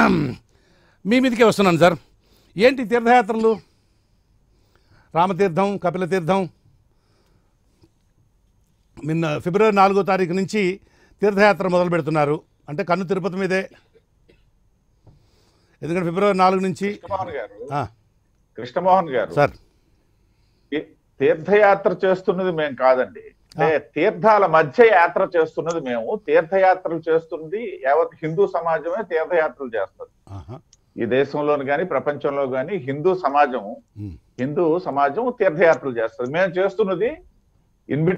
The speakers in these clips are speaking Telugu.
మీ మీదకే వస్తున్నాను సార్ ఏంటి తీర్థయాత్రలు రామతీర్థం కపిలతీర్థం నిన్న ఫిబ్రవరి నాలుగో తారీఖు నుంచి తీర్థయాత్ర మొదలు పెడుతున్నారు అంటే కన్ను తిరుపతి మీదే ఎందుకంటే ఫిబ్రవరి నాలుగు నుంచి కృష్ణమోహన్ గారు ఆ, కృష్ణమోహన్ గారు సార్ ఈ- తీర్థయాత్ర చేస్తున్నది మేము కాదండి అంటే తీర్థాల మధ్య యాత్ర చేస్తున్నది మేము తీర్థయాత్రలు చేస్తున్నది యావత్ హిందూ సమాజమే తీర్థయాత్రలు చేస్తుంది ఆహా, ఈ దేశంలోని కానీ ప్రపంచంలో కానీ హిందూ సమాజం ఉమ్. హిందూ సమాజం తీర్థయాత్రలు చేస్తుంది మేము చేస్తున్నది ఇన్విట్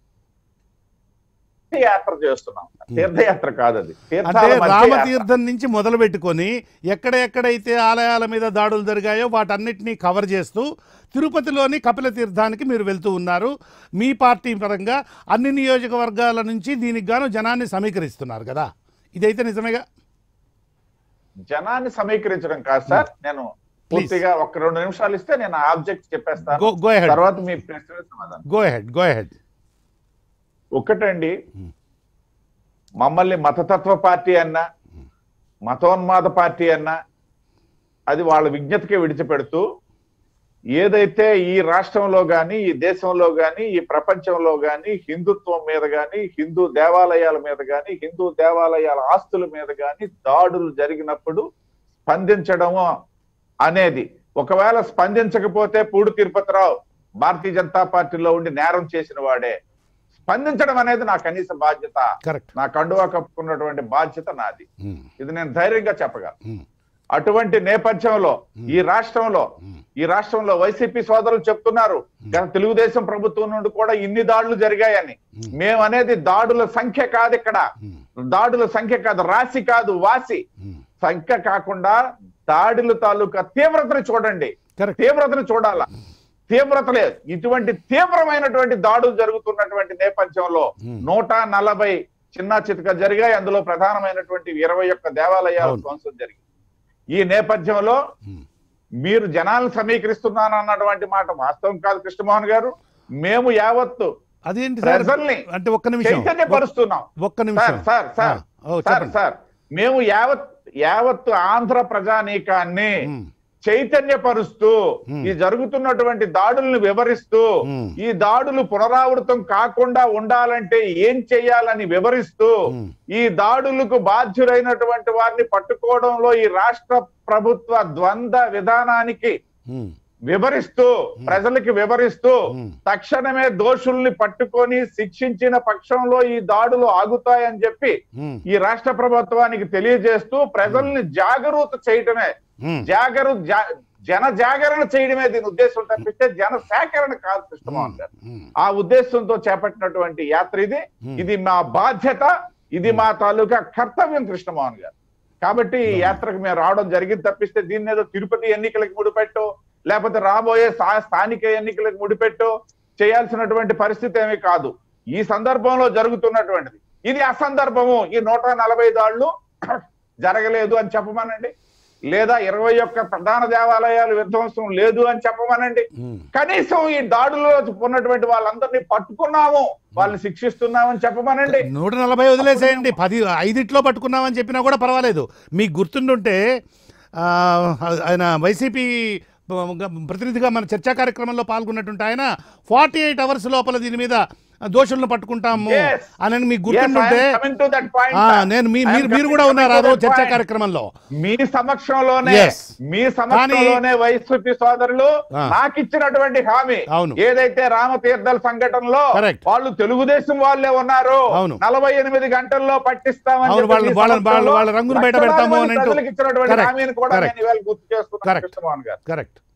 యాత్ర చేస్తున్నాం తీర్థయాత్ర కాదు అది అంటే తీర్థాల మధ్య యాత్ర. రామతీర్థం నుంచి మొదలు పెట్టుకొని ఎక్కడ ఎక్కడైతే ఆలయాల మీద దాడులు జరిగాయో వాటన్నిటినీ కవర్ చేస్తూ తిరుపతిలోని కపిల తీర్థానికి మీరు వెళ్తూ ఉన్నారు మీ పార్టీ పరంగా అన్ని నియోజకవర్గాల నుంచి దీనికి గాను జనాన్ని సమీకరిస్తున్నారు కదా ఇదైతే నిజమేగా జనాన్ని సమీకరించడం కాదు సార్ నేను పూర్తిగా ఒక రెండు నిమిషాలు ఇస్తే నేను ఆబ్జెక్ట్ గో చెప్పేస్తాను గో హెడ్ తర్వాత మీ ప్రశ్న సమాధానం గో హెడ్ గో హెడ్ ఒకటండి మమ్మల్ని మతతత్వ పార్టీ అన్నా మతోన్మాద పార్టీ అన్నా అది వాళ్ళ విజ్ఞతకే విడిచిపెడుతూ ఏదైతే ఈ రాష్ట్రంలో గాని ఈ దేశంలో గాని ఈ ప్రపంచంలో గాని హిందుత్వం మీద గాని హిందూ దేవాలయాల మీద గాని హిందూ దేవాలయాల ఆస్తుల మీద గాని దాడులు జరిగినప్పుడు స్పందించడము అనేది ఒకవేళ స్పందించకపోతే పూడి తిరుపతిరావు భారతీయ జనతా పార్టీలో ఉండి నేరం చేసిన వాడే స్పందించడం అనేది నా కనీస బాధ్యత కరెక్ట్ నా కండువా కప్పుకున్నటువంటి బాధ్యత నాది ఇది నేను ధైర్యంగా చెప్పగలను అటువంటి నేపథ్యంలో ఈ రాష్ట్రంలో ఈ రాష్ట్రంలో వైసీపీ సోదరులు చెప్తున్నారు గత తెలుగుదేశం ప్రభుత్వం నుండి కూడా ఇన్ని దాడులు జరిగాయని మేము అనేది దాడుల సంఖ్య కాదు ఇక్కడ దాడుల సంఖ్య కాదు రాశి కాదు వాసి సంఖ్య కాకుండా దాడుల తాలూకా తీవ్రతను చూడండి కరెక్ట్ తీవ్రతను చూడాలా తీవ్రతలే ఇటువంటి తీవ్రమైనటువంటి దాడులు జరుగుతున్నటువంటి నేపథ్యంలో Hmm. నూట నలభై చిన్న చితక జరిగాయి అందులో ప్రధానమైనటువంటి ఇరవై ఒక్క దేవాలయాల అవును. ధ్వంసం జరిగింది ఈ నేపథ్యంలో మీరు జనాలను సమీకరిస్తున్నాను అన్నటువంటి మాట వాస్తవం కాదు కృష్ణమోహన్ గారు మేము యావత్తు అదేంటి సార్ ప్రజల్ని అంటే ఒక్క నిమిషం చైతన్యపరుస్తున్నాం ఒక్క నిమిషం సార్ సార్ సార్ ఆ, ఓ, సార్ చెప్పండి సార్ మేము యావత్ యావత్తు ఆంధ్ర ప్రజానీకాన్ని ఉమ్, చైతన్యపరుస్తూ Hmm. ఈ జరుగుతున్నటువంటి దాడులను వివరిస్తూ Hmm. ఈ దాడులు పునరావృతం కాకుండా ఉండాలంటే ఏం చేయాలని వివరిస్తూ Hmm. ఈ దాడులకు బాధ్యులైనటువంటి వారిని పట్టుకోవడంలో ఈ రాష్ట్ర ప్రభుత్వ ద్వంద్వ విధానానికి ఉమ్, వివరిస్తూ ప్రజలకి వివరిస్తూ Hmm. తక్షణమే దోషుల్ని పట్టుకొని శిక్షించిన పక్షంలో ఈ దాడులు ఆగుతాయని చెప్పి ఉమ్, ఈ రాష్ట్ర ప్రభుత్వానికి తెలియజేస్తూ ప్రజల్ని జాగరూత చేయటమే ఉమ్. జాగరు జా- జన జాగరణ చేయడమే దీని ఉద్దేశం తప్పిస్తే జన సేకరణ కాదు కృష్ణమోహన్ గారు ఉమ్, ఆ ఉద్దేశంతో చేపట్టినటువంటి యాత్ర ఇది Hmm. ఇది మా బాధ్యత ఇది మా తాలూకా కర్తవ్యం కృష్ణమోహన్ గారు కాబట్టి ఈ యాత్రకు మేము రావడం జరిగింది తప్పిస్తే దీన్ని ఏదో తిరుపతి ఎన్నికలకు ముడిపెట్టో లేకపోతే రాబోయే స్థా- స్థానిక ఎన్నికలకు ముడిపెట్టో చేయాల్సినటువంటి పరిస్థితి ఏమీ కాదు ఈ సందర్భంలో జరుగుతున్నటువంటిది ఇది అసందర్భము ఈ నూట నలభై దాళ్ళు జరగలేదు అని చెప్పమనండి లేదా ఇరవై ఒక్క ప్రధాన దేవాలయాలు విధ్వంసం లేదు అని చెప్పమనండి ఉమ్. కనీసం ఈ దాడుల్లో ఉన్నటువంటి వాళ్ళందరినీ పట్టుకున్నాము వాళ్ళని శిక్షిస్తున్నామని చెప్పమనండి నూట నలభై వదిలేసేయండి పది ఐదిట్లో పట్టుకున్నామని చెప్పినా కూడా పర్వాలేదు మీకు గుర్తుండుంటే ఆ, ఆయన వైసీపీ ప్రతినిధిగా మన చర్చా కార్యక్రమంలో పాల్గొన్నటువంటి ఆయన ఫార్టీ ఎయిట్ అవర్స్ లోపల దీని మీద దోషులను పట్టుకుంటాము Yes. అని మీకు Yes, I am గుర్తుండుంటే coming to that point, ఆ, sir. నేను మీ- I am మీరు మీరు coming- కూడా coming ఉన్నారు to ఆ రోజు that చర్చా point. కార్యక్రమంలో మీ సమక్షంలోనే Yes. మీ సమక్షంలోనే వైసీపీ సోదరులు ఆ. నాకు ఇచ్చినటువంటి హామీ అవును. ఏదైతే రామతీర్థాల సంఘటనలో Correct. వాళ్ళు తెలుగుదేశం వాళ్ళే ఉన్నారు అవును. నలభై ఎనిమిది గంటల్లో పట్టిస్తామని అవును, చెప్పి వాళ్ళ- మీ వాళ్ళ- సమక్షంలో వాళ్ళ రంగును బయట లక్షలాది పెడతాము మంది అని అంటూ. ప్రజలకు ఇచ్చినటువంటి Correct. హామీని కూడా Correct. నేను ఇవాళ గుర్తు చేస్తున్నాను Correct. కృష్ణమోహన్ గారు కరెక్ట్